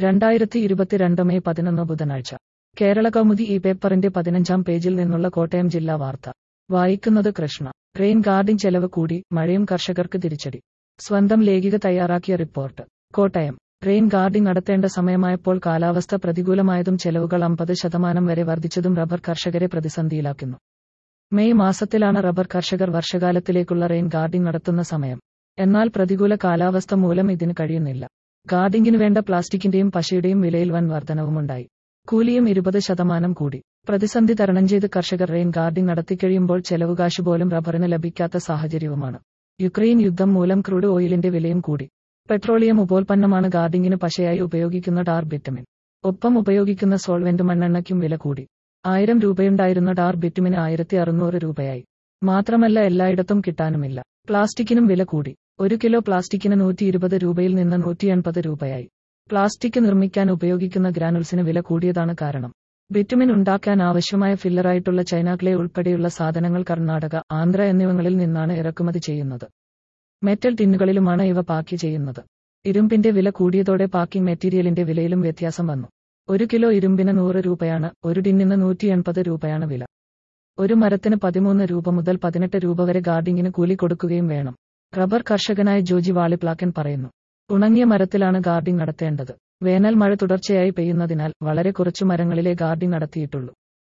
രണ്ടായിരത്തി ഇരുപത്തിരണ്ട് മെയ് പതിനൊന്ന് ബുധനാഴ്ച കേരള കൗമുദി ഈ പേപ്പറിന്റെ പതിനഞ്ചാം പേജിൽ നിന്നുള്ള കോട്ടയം ജില്ലാ വാർത്ത വായിക്കുന്നത് കൃഷ്ണ റെയിൻ ഗാർഡിംഗ് ചെലവ് കൂടി മഴയും കർഷകർക്ക് തിരിച്ചടി സ്വന്തം ലേഖിക തയ്യാറാക്കിയ റിപ്പോർട്ട് കോട്ടയം റെയിൻ ഗാർഡിംഗ് നടത്തേണ്ട സമയമായപ്പോൾ കാലാവസ്ഥ പ്രതികൂലമായതും ചെലവുകൾ അമ്പത് ശതമാനം വരെ വർദ്ധിച്ചതും റബ്ബർ കർഷകരെ പ്രതിസന്ധിയിലാക്കുന്നു മെയ് മാസത്തിലാണ് റബ്ബർ കർഷകർ വർഷകാലത്തിലേക്കുള്ള റെയിൻ ഗാർഡിംഗ് നടത്തുന്ന സമയം എന്നാൽ പ്രതികൂല കാലാവസ്ഥ മൂലം ഇതിന് കഴിയുന്നില്ല ഗാർഡിംഗിന് വേണ്ട പ്ലാസ്റ്റിക്കിന്റെയും പശയുടെയും വിലയിൽ വൻ വർധനവുമുണ്ടായി കൂലിയും ഇരുപത് ശതമാനം കൂടി പ്രതിസന്ധി തരണം ചെയ്ത് കർഷകർ റെയിൻ ഗാർഡിംഗ് നടത്തിക്കഴിയുമ്പോൾ ചെലവുകാശ് പോലും റബ്ബറിന് ലഭിക്കാത്ത സാഹചര്യവുമാണ് യുക്രൈൻ യുദ്ധം മൂലം ക്രൂഡ് ഓയിലിന്റെ വിലയും കൂടി പെട്രോളിയം ഉപോൽപ്പന്നമാണ് ഗാർഡിംഗിന് പശയായി ഉപയോഗിക്കുന്ന ടാർ ബിറ്റമിൻ ഒപ്പം ഉപയോഗിക്കുന്ന സോൾവെന്റ് മണ്ണെണ്ണയ്ക്കും വില കൂടി ആയിരം രൂപയുണ്ടായിരുന്ന ടാർ ബിറ്റുമിന് ആയിരത്തി അറുന്നൂറ് രൂപയായി മാത്രമല്ല എല്ലായിടത്തും കിട്ടാനുമില്ല പ്ലാസ്റ്റിക്കിനും വില കൂടി ഒരു കിലോ പ്ലാസ്റ്റിക്കിന് നൂറ്റി ഇരുപത് രൂപയിൽ നിന്ന് നൂറ്റി എൺപത് രൂപയായി പ്ലാസ്റ്റിക് നിർമ്മിക്കാൻ ഉപയോഗിക്കുന്ന ഗ്രാനുൾസിന് വില കൂടിയതാണ് കാരണം ബിറ്റുമിൻ ഉണ്ടാക്കാൻ ആവശ്യമായ ഫില്ലറായിട്ടുള്ള ചൈനാക്ലേ ഉൾപ്പെടെയുള്ള സാധനങ്ങൾ കർണാടക ആന്ധ്ര എന്നിവങ്ങളിൽ നിന്നാണ് ഇറക്കുമതി ചെയ്യുന്നത് മെറ്റൽ ടിന്നുകളിലുമാണ് ഇവ പാക്ക് ചെയ്യുന്നത് ഇരുമ്പിന്റെ വില കൂടിയതോടെ പാക്കിംഗ് മെറ്റീരിയലിന്റെ വിലയിലും വ്യത്യാസം വന്നു ഒരു കിലോ ഇരുമ്പിന് നൂറ് രൂപയാണ് ഒരു ടിന്നിന് നൂറ്റി എൺപത് രൂപയാണ് വില ഒരു മരത്തിന് പതിമൂന്ന് രൂപ മുതൽ പതിനെട്ട് രൂപ വരെ ഗാർഡിങ്ങിന് കൂലി കൊടുക്കുകയും വേണം റബ്ബർ കർഷകനായ ജോജി വാളിപ്ലാക്കൻ പറയുന്നു ഉണങ്ങിയ മരത്തിലാണ് ഗാർഡിംഗ് നടത്തേണ്ടത് വേനൽ മഴ തുടർച്ചയായി പെയ്യുന്നതിനാൽ വളരെ കുറച്ചു മരങ്ങളിലെ ഗാർഡിംഗ് നടത്തിയിട്ടുള്ളൂ